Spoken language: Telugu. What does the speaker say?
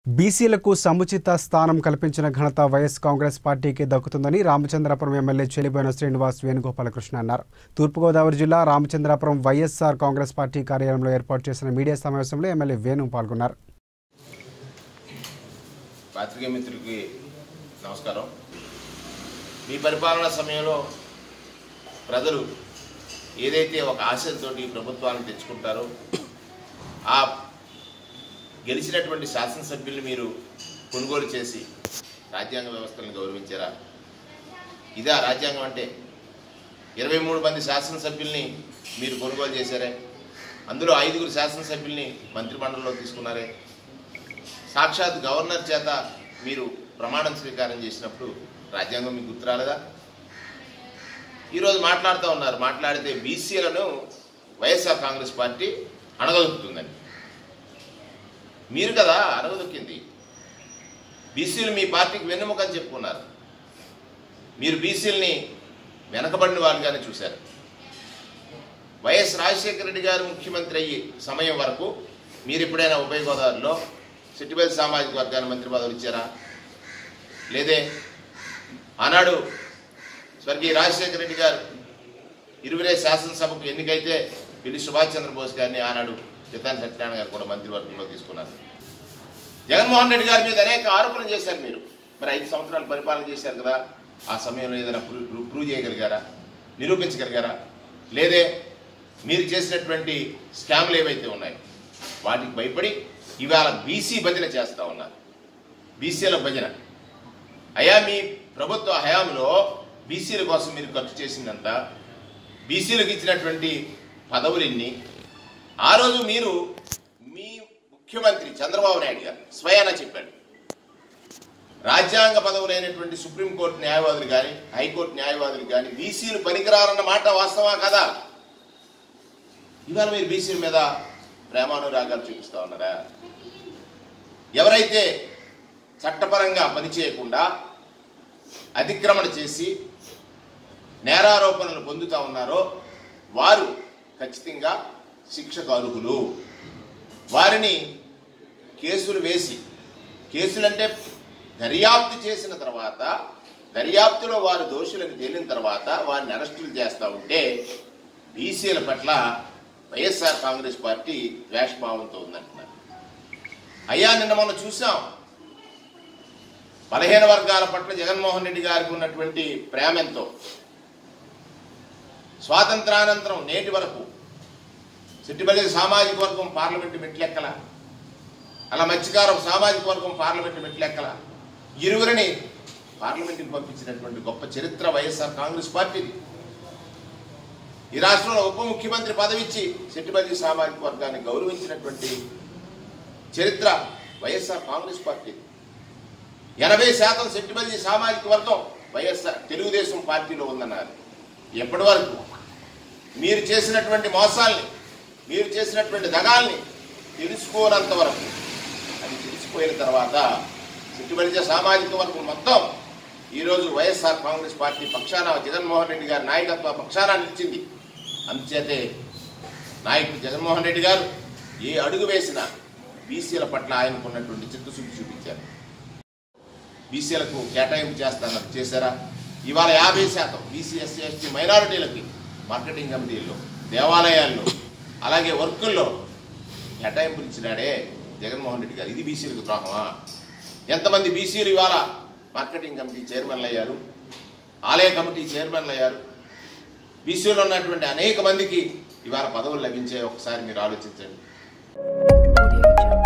బీసీలకు సముచిత స్థానం కల్పించిన ఘనత వైఎస్ కాంగ్రెస్ పార్టీకి దక్కుతుందని రామచంద్రాపురం ఎమ్మెల్యే చెలిబోయిన శ్రీనివాస్ వేణుగోపాలకృష్ణ అన్నారు తూర్పుగోదావరి జిల్లా రామచంద్రాపురం వైఎస్ఆర్ కాంగ్రెస్ పార్టీ కార్యాలయంలో ఏర్పాటు చేసిన మీడియా సమావేశంలో ఎమ్మెల్యే వేణు పాల్గొన్నారు పాత్రికేయ మిత్రులకి నమస్కారం మీ పరిపాలన సమయంలో ప్రజలు ఏదైతే ఒక ఆశలతో ఈ ప్రభుత్వాన్ని తెచ్చుకుంటారో ఆ గెలిచినటువంటి శాసనసభ్యుల్ని మీరు కొనుగోలు చేసి రాజ్యాంగ వ్యవస్థలను గౌరవించారా ఇదా రాజ్యాంగం అంటే ఇరవై మూడు మంది శాసనసభ్యుల్ని మీరు కొనుగోలు చేశారే అందులో ఐదుగురు శాసనసభ్యుల్ని మంత్రిమండలిలో తీసుకున్నారే సాక్షాత్ గవర్నర్ చేత మీరు ప్రమాణం స్వీకారం చేసినప్పుడు రాజ్యాంగం మీకు గుర్తు రాలేదా ఈరోజు మాట్లాడుతూ ఉన్నారు మాట్లాడితే బీసీలను వైఎస్ఆర్ కాంగ్రెస్ పార్టీ అణగదొక్కుతుందని మీరు కదా అణగదొక్కింది బీసీలు మీ పార్టీకి వెన్నుముక అని చెప్పుకున్నారు మీరు బీసీలని వెనకబడిన వాళ్ళుగానే చూశారు వైఎస్ రాజశేఖర రెడ్డి గారు ముఖ్యమంత్రి అయ్యి సమయం వరకు మీరు ఎప్పుడైనా ఉభయ గోదావరిలో సిట్టిబెల్ సామాజిక వర్గాన్ని మంత్రి పదవులు ఇచ్చారా లేదే ఆనాడు స్వర్గీయ రాజశేఖర రెడ్డి గారు ఇరువురే శాసనసభకు ఎన్నికైతే పిల్లి సుభాష్ చంద్రబోస్ గారిని ఆనాడు చిత్తాని సత్యనారాయణ గారు కూడా మంత్రివర్గంలో తీసుకున్నారు జగన్మోహన్ రెడ్డి గారి మీద అనేక ఆరోపణలు చేశారు మీరు మరి ఐదు సంవత్సరాలు పరిపాలన చేశారు కదా ఆ సమయంలో ఏదైనా ప్రూ- ప్రూ- ప్రూవ్ చేయగలిగారా నిరూపించగలిగారా లేదే మీరు చేసినటువంటి స్కామ్లు ఏవైతే ఉన్నాయో వాటికి భయపడి ఇవాళ బీసీ భజన చేస్తా ఉన్నారు బీసీల భజన అయా మీ ప్రభుత్వ హయాంలో బీసీల కోసం మీరు ఖర్చు చేసిందంతా బీసీలకు ఇచ్చినటువంటి పదవులు ఎన్ని ఆ రోజు మీరు మీ ముఖ్యమంత్రి చంద్రబాబు నాయుడు గారు స్వయాన చెప్పాడు రాజ్యాంగ పదవులైనటువంటి సుప్రీంకోర్టు న్యాయవాదులు కానీ హైకోర్టు న్యాయవాదులు కానీ బీసీలు పనికిరారన్న మాట వాస్తవా కదా ఇవాళ మీరు బీసీల మీద ప్రేమానురాగాలు చూపిస్తా ఉన్నారా ఎవరైతే చట్టపరంగా పనిచేయకుండా అతిక్రమణ చేసి నేరారోపణలు పొందుతా ఉన్నారో వారు ఖచ్చితంగా శిక్షకు అర్హులు వారిని కేసులు వేసి కేసులంటే దర్యాప్తు చేసిన తర్వాత దర్యాప్తులో వారు దోషులను తేలిన తర్వాత వారిని అరెస్టులు చేస్తూ ఉంటే బీసీల పట్ల వైఎస్ఆర్ కాంగ్రెస్ పార్టీ ద్వేషభావంతో ఉందంటున్నారు అయ్యా నిన్న మనం చూసాం బలహీన వర్గాల పట్ల జగన్మోహన్ రెడ్డి గారికి ఉన్నటువంటి ప్రేమ ఎంతో స్వాతంత్రానంతరం నేటి వరకు సిట్టిపల్లి సామాజిక వర్గం పార్లమెంటు మెట్లెక్కల అలా మత్స్యకారం సామాజిక వర్గం పార్లమెంటు మెట్లెక్కల ఇరువురిని పార్లమెంటుకి పంపించినటువంటి గొప్ప చరిత్ర వైఎస్ఆర్ కాంగ్రెస్ పార్టీది ఈ రాష్ట్రంలో ఉప ముఖ్యమంత్రి పదవిచ్చి సిట్టిపల్లి సామాజిక వర్గాన్ని గౌరవించినటువంటి చరిత్ర వైఎస్ఆర్ కాంగ్రెస్ పార్టీ ఎనభై శాతం సెట్టిపల్లి సామాజిక వర్గం వైఎస్ఆర్ తెలుగుదేశం పార్టీలో ఉందన్నారు ఎప్పటి వరకు మీరు చేసినటువంటి మోసాల్ని మీరు చేసినటువంటి దగాల్ని తెలుసుకోనంత వరకు అది తెలిసిపోయిన తర్వాత సిట్టుబడిజ సామాజిక వర్గం మొత్తం ఈరోజు వైఎస్ఆర్ కాంగ్రెస్ పార్టీ పక్షాన జగన్మోహన్ రెడ్డి గారి నాయకత్వ పక్షాన నిలిచింది అందుచేతే నాయకుడు జగన్మోహన్ రెడ్డి గారు ఏ అడుగు వేసినా బీసీల పట్ల ఆయనకున్నటువంటి చిత్తశుద్ధి చూపించారు బీసీలకు కేటాయింపు చేస్తానన్నారు చేశారా ఇవాళ యాభై శాతం బీసీ ఎస్సీ ఎస్టీ మైనారిటీలకి మార్కెటింగ్ కమిటీల్లో దేవాలయాల్లో అలాగే వర్కుల్లో కేటాయింపులు ఇచ్చినాడే జగన్మోహన్ రెడ్డి గారు ఇది బీసీలకు ద్రోహమా ఎంతమంది బీసీలు ఇవాళ మార్కెటింగ్ కమిటీ చైర్మన్లు అయ్యారు ఆలయ కమిటీ చైర్మన్లు అయ్యారు బీసీలో ఉన్నటువంటి అనేక మందికి ఇవాళ పదవులు లభించే ఒకసారి మీరు ఆలోచించండి Audio Jungle.